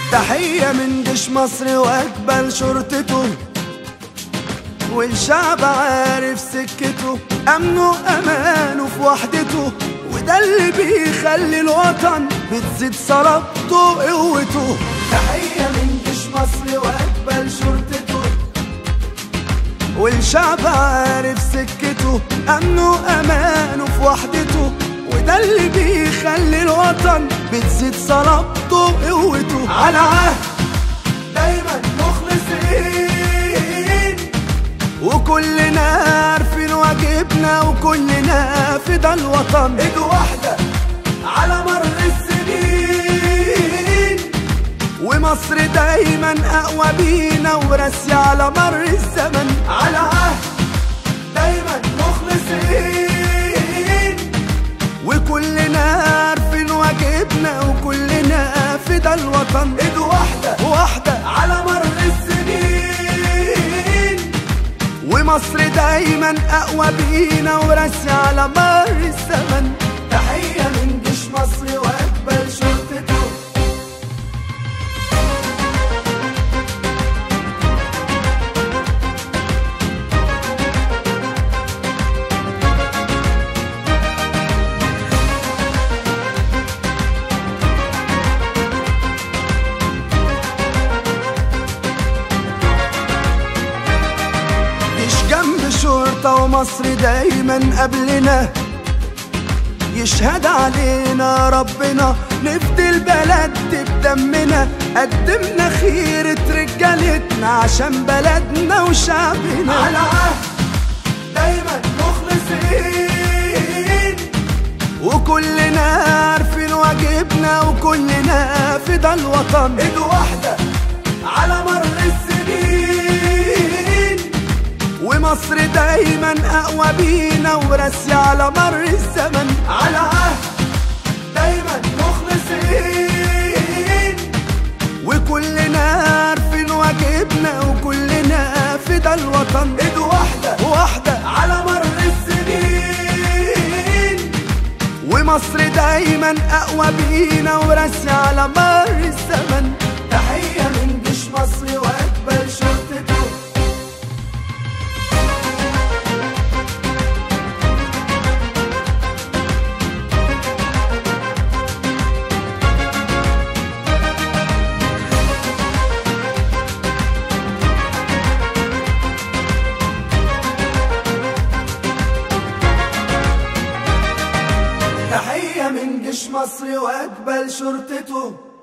تحية من جيش مصر وأجمل شرطته والشعب عارف سكته أمنه أمانه في وحدته وده اللي بيخلي الوطن بتزيد صلابته قوته تحية من جيش مصر وأجمل شرطته والشعب عارف سكته أمنه أمانه في وحدته وده اللي بيخلي الوطن بتزيد صلابته قوته على عهد دايما مخلصين وكلنا عارفين واجبنا وكلنا فدا الوطن ايد واحدة على مر السنين ومصر دايما اقوى بينا وراسية على مر الزمن على عهد دايما مخلصين وكلنا عارفين واجبنا وكلنا فدا الوطن ايد واحدة واحدة على مر السنين ومصر دايما اقوى بينا وراسية على مر الزمن تحية من جيش مصر واجمل شرطته مش جنب شرطة ومصر دايما قبلنا يشهد علينا ربنا نفدي البلد بدمنا قدمنا خيرة رجالتنا عشان بلدنا وشعبنا على عهد دايما مخلصين وكلنا عارفين واجبنا وكلنا فدا الوطن ايد واحدة على مر السنين ومصر دايما اقوى بينا وراسية على مر الزمن على عهد دايما مخلصين وكلنا عارفين واجبنا وكلنا فدا الوطن ايد واحدة واحدة على مر السنين ومصر دايما اقوى بينا وراسية على مر الزمن تحية من جيش مصر واجمل شرطته تحية من جيش مصر وأجمل شرطته